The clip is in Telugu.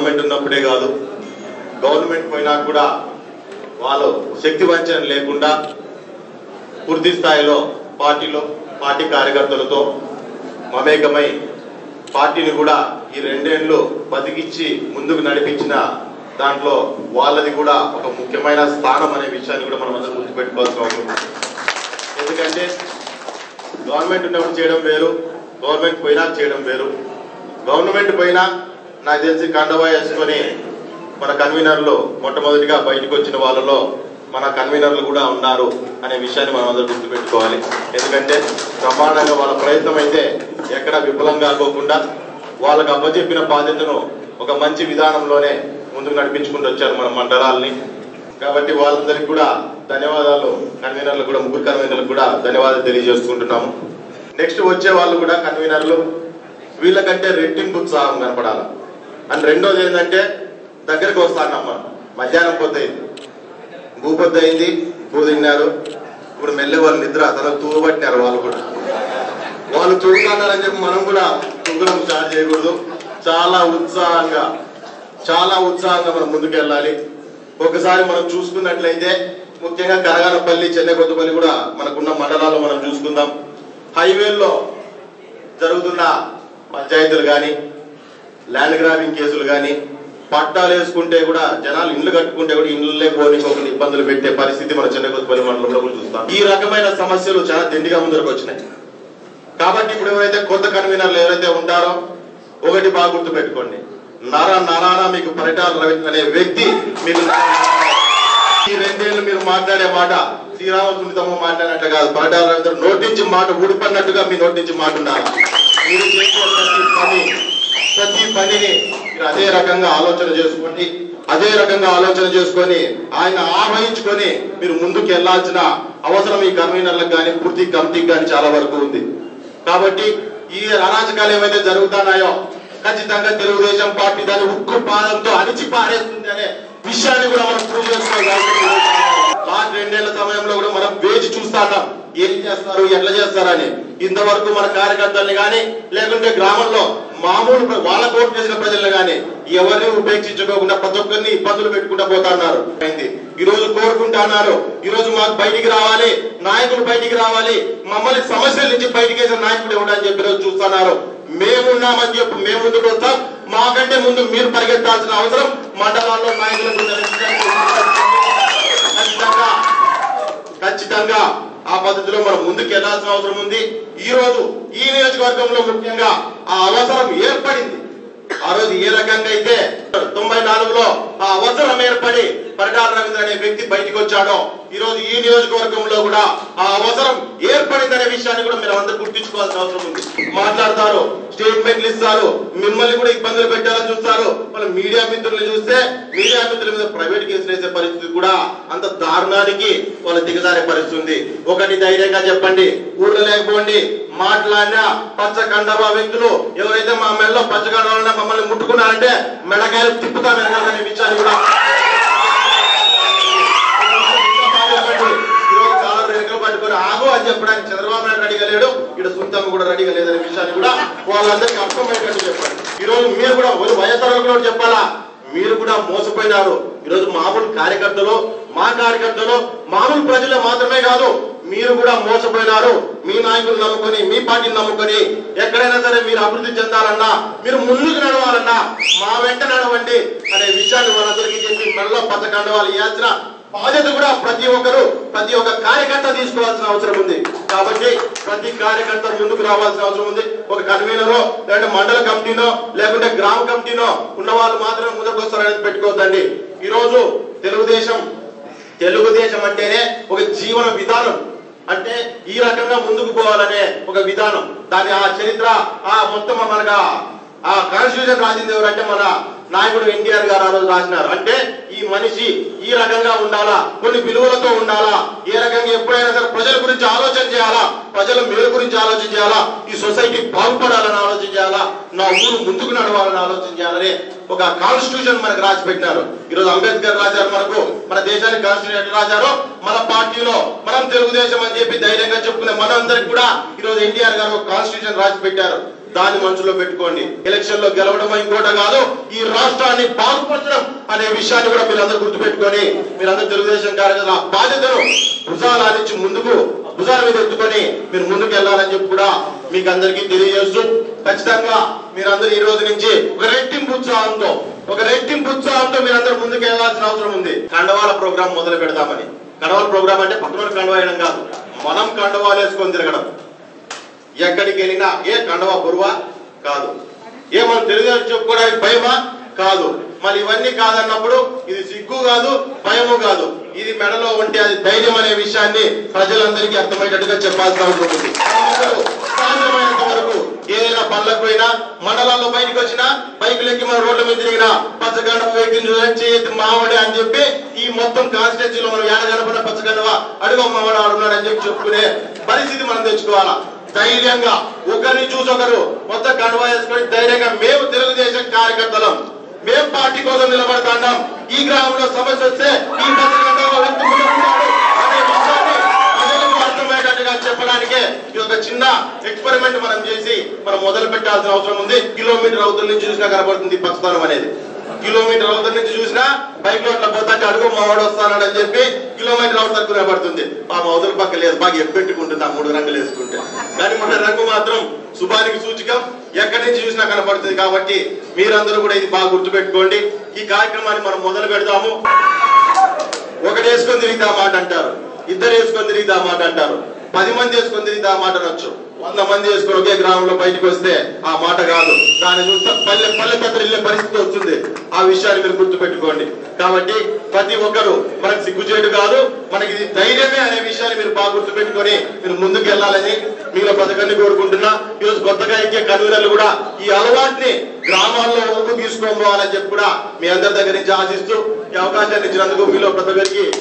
గవర్నమెంట్ ఉన్నప్పుడే కాదు గవర్నమెంట్ పోయినా కూడా వాళ్ళు శక్తి వంచన లేకుండా పూర్తి స్థాయిలో పార్టీలో పార్టీ కార్యకర్తలతో మమేకమై పార్టీని కూడా ఈ రెండేళ్లు బతికిచ్చి ముందుకు నడిపించిన దాంట్లో వాళ్ళది కూడా ఒక ముఖ్యమైన స్థానం అనే విషయాన్ని కూడా మనం అందరం గుర్తుపెట్టుకోవాల్సిన అవసరం ఉంది ఎందుకంటే గవర్నమెంట్ ఉన్నప్పుడు చేయడం వేరు గవర్నమెంట్ పోయినా చేయడం వేరు గవర్నమెంట్ పోయినా నాకు తెలిసి కండవా వేసుకొని మన కన్వీనర్లు మొట్టమొదటిగా బయటకు వచ్చిన వాళ్ళలో మన కన్వీనర్లు కూడా ఉన్నారు అనే విషయాన్ని మనం అందరూ గుర్తుపెట్టుకోవాలి ఎందుకంటే బ్రహ్మాండంగా వాళ్ళ ప్రయత్నం అయితే ఎక్కడ విఫలం కాకోకుండా వాళ్ళకు అప్పచెప్పిన బాధ్యతను ఒక మంచి విధానంలోనే ముందుకు నడిపించుకుంటూ వచ్చారు మన మండలాల్ని కాబట్టి వాళ్ళందరికీ కూడా ధన్యవాదాలు కన్వీనర్లు కూడా ముగ్గురు కన్వీనర్లకు కూడా ధన్యవాదాలు తెలియజేసుకుంటున్నాము నెక్స్ట్ వచ్చే వాళ్ళు కూడా కన్వీనర్లు వీళ్ళకంటే రెట్టింపు ఉత్సాహం కనపడాలి అండ్ రెండోది ఏంటంటే దగ్గరికి వస్తానమ్మ మధ్యాహ్నం పొద్దు భూపొద్దు అయింది భూ తిన్నారు ఇప్పుడు మెల్లె వాళ్ళు నిద్ర తనకు తూరు పట్టినారు వాళ్ళు కూడా వాళ్ళు చూడుతున్నారని చెప్పి మనం కూడా తుంగడం స్టార్ట్ చేయకూడదు చాలా ఉత్సాహంగా చాలా ఉత్సాహంగా మనం ముందుకు వెళ్ళాలి ఒకసారి మనం చూసుకున్నట్లయితే ముఖ్యంగా కరగానపల్లి చెన్నకొత్తపల్లి కూడా మనకున్న మండలాల్లో మనం చూసుకుందాం హైవేల్లో జరుగుతున్న పంచాయతీలు కానీ ల్యాండ్ గ్రాబింగ్ కేసులు కానీ పట్టాలు వేసుకుంటే కూడా జనాలు ఇండ్లు కట్టుకుంటే కూడా ఇండ్లే పోనీకోకుండా ఇబ్బందులు పెట్టే పరిస్థితి మన చెన్నకొత్తపల్లి మండలంలో కూడా చూస్తాం ఈ రకమైన సమస్యలు చాలా దిండిగా ముందరకు వచ్చినాయి కాబట్టి ఇప్పుడు ఎవరైతే కొత్త కన్వీనర్లు ఎవరైతే ఉంటారో ఒకటి బాగా గుర్తు పెట్టుకోండి నర నరాన మీకు పరిటాల రవి అనే వ్యక్తి మీకు ఈ రెండేళ్ళు మీరు మాట్లాడే మాట శ్రీరామకృతమ్మ మాట్లాడినట్టు కాదు పరిటాల రవీంద్ర నోటి నుంచి మాట ఊడిపడినట్టుగా మీ నోటి నుంచి మాట ఉండాలి మీరు చేసే ప్రతి పని ప్రతి పనిని మీరు అదే రకంగా ఆలోచన చేసుకోండి అదే రకంగా ఆలోచన చేసుకొని ఆయన ఆహ్వానించుకొని మీరు ముందుకు వెళ్లాల్సిన అవసరం ఈ కన్వీనర్లకు కానీ పూర్తి కమిటీకి కానీ చాలా వరకు ఉంది కాబట్టి ఈ అరాచకాలు ఏవైతే జరుగుతున్నాయో ఖచ్చితంగా తెలుగుదేశం పార్టీ దాని ఉక్కు పాదంతో అణిచి పారేస్తుంది అనే విషయాన్ని కూడా మనం ప్రూవ్ చేసుకోవాలి లాస్ట్ రెండేళ్ల సమయంలో కూడా మనం వేచి చూస్తాం ఏం చేస్తారు ఎట్లా చేస్తారని ఇంతవరకు మన కార్యకర్తల్ని కానీ లేకుంటే గ్రామంలో మామూలు ప్ర- వాళ్ళ కోర్టు చేసిన ప్రజల్ని కానీ ఎవరిని ఉపేక్షించుకోకుండా ప్రతి ఒక్కరిని ఇబ్బందులు పెట్టుకుంటా పోతున్నారు అయింది ఈ రోజు కోరుకుంటున్నారు ఈ రోజు మాకు బయటికి రావాలి నాయకులు బయటికి రావాలి మమ్మల్ని సమస్యల నుంచి బయటికి వేసిన నాయకుడు ఎవడని చెప్పి రోజు చూస్తున్నారు మేమున్నామని చెప్పి మేము ముందుకు వస్తాం మాకంటే ముందు మీరు పరిగెత్తాల్సిన అవసరం మండలాల్లో నాయకులకు ఉన్నది. ఖచ్చితంగా ఖచ్చితంగా ఆ పద్ధతిలో మనం ముందుకు వెళ్లాల్సిన అవసరం ఉంది ఈ రోజు ఈ నియోజకవర్గంలో ముఖ్యంగా ఆ అవసరం ఏర్పడింది ఆ రోజు ఏ రకంగా అయితే తొంభై నాలుగులో ఆ అవసరం ఏర్పడి పరిటాల రవీంద్ర అనే వ్యక్తి బయటికి వచ్చాడో ఈ రోజు ఈ నియోజకవర్గంలో కూడా ఆ అవసరం ఏర్పడిందనే విషయాన్ని కూడా మీరు అందరూ గుర్తించుకోవాల్సిన అవసరం ఉంది మాట్లాడతారు స్టేట్మెంట్లు ఇస్తారు మిమ్మల్ని కూడా ఇబ్బందులు పెట్టాలని చూస్తారు వాళ్ళ మీడియా మిత్రులు చూస్తే మీడియా మిత్రుల మీద ప్రైవేట్ కేసులు వేసే పరిస్థితి కూడా అంత దారుణానికి వాళ్ళు దిగజారే పరిస్థితి ఉంది ఒకటి ధైర్యంగా చెప్పండి ఊళ్ళో లేకపోండి మాట్లాడిన పచ్చ కండవ వ్యక్తులు ఎవరైతే మా మెడలో పచ్చ కండవ మమ్మల్ని ముట్టుకున్నారంటే మెడకాయలు తిప్పుతా వెనకాలనే విషయాన్ని కూడా ఈరోజు చాలా రేఖలు పట్టుకొని ఆగు అని చెప్పడానికి చంద్రబాబు నాయుడు రెడీగా లేడు ఇక్కడ సుంతమ్మ కూడా రెడీగా లేదనే విషయాన్ని కూడా వాళ్ళందరికీ అర్థమయ్యేటట్టు చెప్పండి ఈ రోజు మీరు కూడా ఒక వయసు కూడా చెప్పాలా మీరు కూడా మోసపోయినారు ఈరోజు మామూలు కార్యకర్తలు మా కార్యకర్తలు మామూలు ప్రజలే మాత్రమే కాదు మీరు కూడా మోసపోయినారు మీ నాయకులు నమ్ముకొని మీ పార్టీని నమ్ముకొని ఎక్కడైనా సరే మీరు అభివృద్ధి చెందాలన్నా మీరు ముందుకు నడవాలన్నా మా వెంట నడవండి అనే విషయాన్ని వాళ్ళందరికీ చెప్పి మెడలో పచ్చకండ వాళ్ళు ఇవ్వాల్సిన బాధ్యత కూడా ప్రతి ఒక్కరు ప్రతి ఒక్క కార్యకర్త తీసుకోవాల్సిన అవసరం ఉంది కాబట్టి ప్రతి కార్యకర్త ముందుకు రావాల్సిన అవసరం ఉంది ఒక కన్వీనరో లేదంటే మండల కమిటీనో లేకుంటే గ్రామ కమిటీనో ఉన్న వాళ్ళు మాత్రమే ముందుకు వస్తారనేది పెట్టుకోవద్దండి ఈ రోజు తెలుగుదేశం తెలుగుదేశం అంటేనే ఒక జీవన విధానం అంటే ఈ రకంగా ముందుకు పోవాలనే ఒక విధానం దాని ఆ చరిత్ర ఆ మొత్తం మనగా ఆ కాన్స్టిట్యూషన్ రాసింది ఎవరంటే మన నాయకుడు ఎన్టీఆర్ గారు ఆ రోజు రాసినారు అంటే ఈ మనిషి ఈ రకంగా ఉండాలా కొన్ని విలువలతో ఉండాలా ఏ రకంగా ఎప్పుడైనా సరే ప్రజల గురించి ఆలోచన చేయాలా ప్రజల మేలు గురించి ఆలోచన చేయాలా ఈ సొసైటీ బాగుపడాలని ఆలోచన చేయాలా నా ఊరు ముందుకు నడవాలని ఆలోచన చేయాలని ఒక కాన్స్టిట్యూషన్ మనకు రాసి పెట్టినారు ఈరోజు అంబేద్కర్ రాశారు మనకు మన దేశానికి కాన్స్టిట్యూషన్ ఎట్లా రాశారో మన పార్టీలో మనం తెలుగుదేశం అని చెప్పి ధైర్యంగా చెప్పుకునే మనందరికి కూడా ఈరోజు ఎన్టీఆర్ గారు ఒక కాన్స్టిట్యూషన్ రాసి పెట్టారు దాన్ని మనసులో పెట్టుకోండి ఎలక్షన్ లో గెలవడం ఇంకోట కాదు ఈ రాష్ట్రాన్ని బాగుపరచడం అనే విషయాన్ని కూడా మీరు అందరూ గుర్తుపెట్టుకొని మీరందరూ తెలుగుదేశం కార్యకర్తల ఆ బాధ్యతను భుజాలు ఆడించి ముందుకు భుజాల మీద ఎత్తుకొని మీరు ముందుకు వెళ్ళాలని చెప్పి కూడా మీకు అందరికీ తెలియజేస్తూ ఖచ్చితంగా మీరందరూ ఈ రోజు నుంచి ఒక రెట్టింపు ఉత్సాహంతో ఒక రెట్టింపు ఉత్సాహంతో మీరందరూ ముందుకు వెళ్ళాల్సిన అవసరం ఉంది కండవాల ప్రోగ్రాం మొదలు పెడతామని కండవాల ప్రోగ్రాం అంటే పక్కన కండవా వేయడం కాదు మనం కండవాలు వేసుకొని తిరగడం ఎక్కడికి వెళ్ళినా ఏ కండవా బురువా కాదు ఏ మనం తెలుగుదేశం చెప్పుకోవడానికి భయమా కాదు మరి ఇవన్నీ కాదన్నప్పుడు ఇది సిగ్గు కాదు భయము కాదు ఇది మెడలో ఉంటే అది ధైర్యం అనే విషయాన్ని ప్రజలందరికీ అర్థమయ్యేటట్టుగా చెప్పాల్సిన అవసరం ఉంది మనమందరూ సాధ్యమైనంత వరకు ఏదైనా పనులకు పోయినా మండలాల్లో బయటకు వచ్చినా బైకులు ఎక్కి మన రోడ్ల మీద తిరిగినా పచ్చగండ వ్యక్తిని చూసి మావాడే అని చెప్పి ఈ మొత్తం కాన్స్టిట్యూన్సీలో మనం ఏడ కనపడిన పచ్చగండవా అడుగు మావాడు ఆడున్నాడు అని చెప్పి చెప్పుకునే పరిస్థితి మనం తెచ్చుకోవాలా ధైర్యంగా ఒకరిని చూసి ఒకరు మొత్తం కండువా వేసుకొని ధైర్యంగా మేము తెలుగుదేశం కార్యకర్తలం మేము పార్టీ కోసం నిలబడతాం ఈ గ్రామంలో సమస్య వస్తే ఈ పచ్చగండవా వ్యక్తి ముందుకున్నాడు అనే విషయాన్ని ప్రజలకు అర్థమయ్యేటట్టుగా చెప్పడానికే ఇది ఒక చిన్న ఎక్స్పెరిమెంట్ మనం చేసి మనం మొదలు పెట్టాల్సిన అవసరం ఉంది కిలోమీటర్ అవతల నుంచి చూసినా కనబడుతుంది ఈ పచ్చదనం అనేది కిలోమీటర్ అవతల నుంచి చూసినా బైక్ లో అట్లా పోతాంటే అడుగు మా వాడు వస్తానని అని చెప్పి కిలోమీటర్ అవతల కనబడుతుంది ఆ అవతల పక్క లేదు బాగా ఎప్పెట్టుకుంటుంది ఆ మూడు రంగులు వేసుకుంటే కానీ మన రంగు మాత్రం శుభానికి సూచికం ఎక్కడి నుంచి చూసినా కనబడుతుంది కాబట్టి మీరందరూ కూడా ఇది బాగా గుర్తుపెట్టుకోండి ఈ కార్యక్రమాన్ని మనం మొదలు పెడదాము ఒకటి వేసుకొని తిరిగితే ఆ మాట అంటారు ఇద్దరు వేసుకొని తిరిగితే ఆ మాట అంటారు పది మంది వేసుకొని తిరిగితే ఆ మాట అనొచ్చు వంద మంది వేసుకొని ఒకే గ్రామంలో బయటకు వస్తే ఆ మాట కాదు దాన్ని చూస్తే పల్లె పల్లె పెద్దలు వెళ్ళే పరిస్థితి వస్తుంది ఆ విషయాన్ని మీరు గుర్తుపెట్టుకోండి కాబట్టి ప్రతి ఒక్కరు మనకు సిగ్గుచేటు కాదు మనకి ఇది ధైర్యమే అనే విషయాన్ని మీరు బాగా గుర్తుపెట్టుకొని మీరు ముందుకు వెళ్ళాలని మీలో పథకాన్ని కోరుకుంటున్నా ఈరోజు కొత్తగా ఎక్కే కన్వీనర్లు కూడా ఈ అలవాటుని గ్రామాల్లో ముందుకు తీసుకొని పోవాలని చెప్పి కూడా మీ అందరి దగ్గర నుంచి ఆశిస్తూ ఈ అవకాశాన్ని ఇచ్చినందుకు మీలో ప్రతి ఒక్కరికి